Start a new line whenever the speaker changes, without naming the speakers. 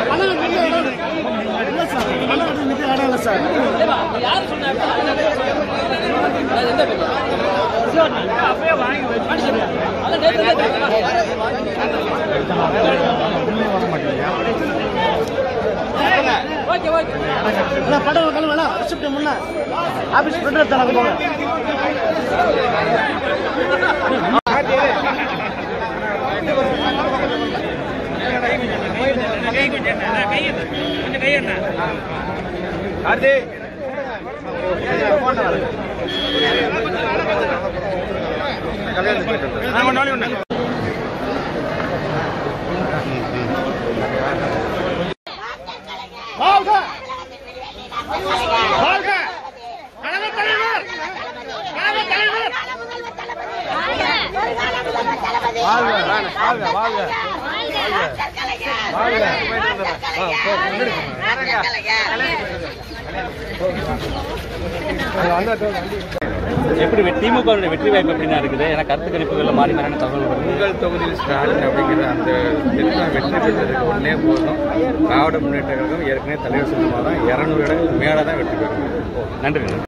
படம் கிளம்பு வேணா ரிசிப்ட் முன்ன ஆபீஸ் ஃப்ரெண்ட் தனக்கு போங்க வாழ்க வாழ்க கழக தலைவர் கழக தலைவர்
எப்படி வெ- திமுகவுடைய வெற்றி வாய்ப்பு எப்படின்னா இருக்குது ஏன்னா கருத்து கணிப்புகள்ல மாறி மாறின தகவல் வருது
உங்கள் தொகுதியில் ஸ்டாலின் அப்படிங்கிற அந்த திட்டம் வெற்றி பெற்றதுக்கு ஒன்றே போதும் திராவிட முன்னேற்ற கழகம் ஏற்கனவே தலைவர் சொன்ன மாதிரி தான் இரநூறு இடம் மேலே தான் வெற்றி பெறும்
நன்றி